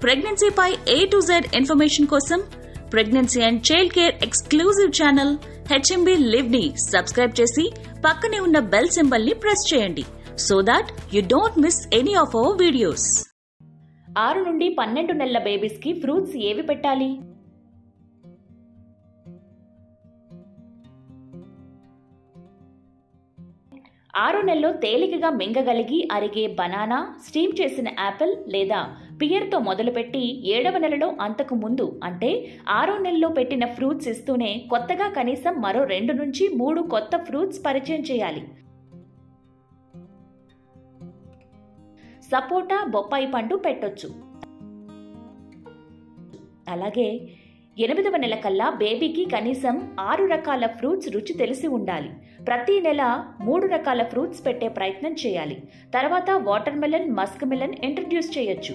ప్రెగ్నెన్సీపై A to Z information కోసం pregnancy and child care exclusive channel H M B Liv ని subscribe చేసి పక్కనే ఉన్న బెల్ సింబల్ ని ప్రెస్ చేయండి so that you don't miss any of our videos ఆరు నుండి పన్నెండు నెలల బేబీస్కి ఫ్రూట్స్ ఏవి పెట్టాలి ఆరో నెలలో తేలికగా మింగగలిగి అరిగే బనానా స్టీమ్ చేసిన యాపిల్ లేదా పియర్తో మొదలుపెట్టి ఏడవ నెలలో అంతకు ముందు అంటే ఆరో నెలలో పెట్టిన ఫ్రూట్స్ ఇస్తూనే కొత్తగా కనీసం మరో రెండు నుంచి మూడు కొత్త ఫ్రూట్స్ పరిచయం చేయాలి సపోటా బొప్పాయి పండు పెట్టొచ్చు అలాగే ఎనిమిదవ నెల కల్లా బేబీకి కనీసం ఆరు రకాల ఫ్రూట్స్ రుచి తెలిసి ఉండాలి ప్రతి నెల మూడు రకాల ఫ్రూట్స్ పెట్టే ప్రయత్నం చేయాలి తర్వాత watermelon muskmelon introduce చేయొచ్చు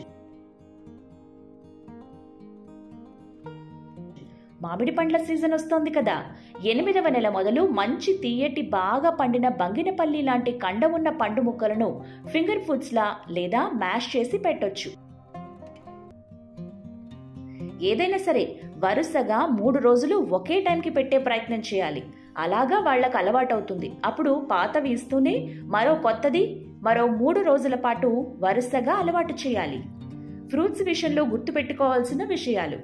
మామిడి పండ్ల సీజన్ వస్తోంది కదా ఎనిమిదవ నెల మొదలు మంచి తీయటి బాగా పండిన బంగినపల్లి లాంటి కండ ఉన్న పండు ముక్కలను ఫింగర్ ఫుడ్స్ లా లేదా మ్యాష్ చేసి పెట్టొచ్చు ఏదైనా సరే వరుసగా మూడు రోజులు ఒకే టైంకి పెట్టే ప్రయత్నం చేయాలి అలాగా వాళ్లకు అలవాటవుతుంది అప్పుడు పాతవి ఇస్తూనే మరో కొత్తది మరో మూడు రోజుల పాటు వరుసగా అలవాటు చేయాలి ఫ్రూట్స్ విషయంలో గుర్తుపెట్టుకోవాల్సిన విషయాలు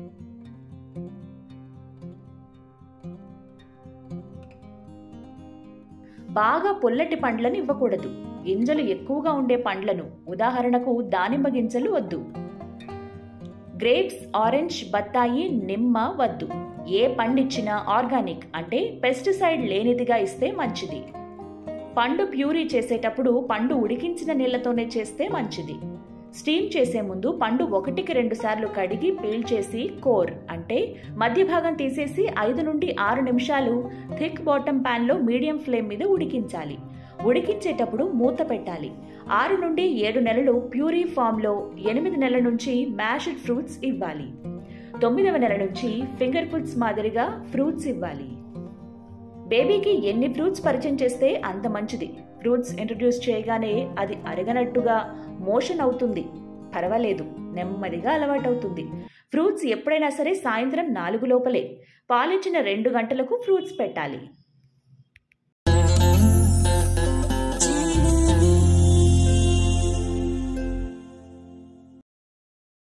బాగా పుల్లటి పండ్లను ఇవ్వకూడదు గింజలు ఎక్కువగా ఉండే పండ్లను ఉదాహరణకు దానిమ్మ గింజలు వద్దు గ్రేప్స్ ఆరెంజ్ బత్తాయి నిమ్మ వద్దు ఏ పండిచ్చినా ఆర్గానిక్ అంటే పెస్టిసైడ్ లేనిదిగా ఇస్తే మంచిది పండు ప్యూరీ చేసేటప్పుడు పండు ఉడికించిన నీళ్లతోనే చేస్తే మంచిది స్టీమ్ చేసే ముందు పండు ఒకటికి రెండు సార్లు కడిగి పీల్ చేసి కోర్ అంటే మధ్య భాగం తీసేసి ఐదు నుండి ఆరు నిమిషాలు థిక్ బాటమ్ ప్యాన్లో మీడియం ఫ్లేమ్ మీద ఉడికించాలి ఉడికించేటప్పుడు మూత పెట్టాలి ఆరు నుండి ఏడు నెలలు ప్యూరీ ఫామ్లో ఎనిమిది నెలల నుంచి మ్యాష్డ్ ఫ్రూట్స్ ఇవ్వాలి తొమ్మిదవ నెల నుంచి ఫింగర్ ఫుడ్స్ మాదిరిగా ఫ్రూట్స్ ఇవ్వాలి బేబీకి ఎన్ని ఫ్రూట్స్ పరిచయం చేస్తే అంత మంచిది ఫ్రూట్స్ ఇంట్రడ్యూస్ చేయగానే అది అరగనట్టుగా మోషన్ అవుతుంది పర్వాలేదు నెమ్మదిగా అలవాటవుతుంది ఫ్రూట్స్ ఎప్పుడైనా సరే సాయంత్రం నాలుగు లోపలే పాలిచ్చిన రెండు గంటలకు ఫ్రూట్స్ పెట్టాలి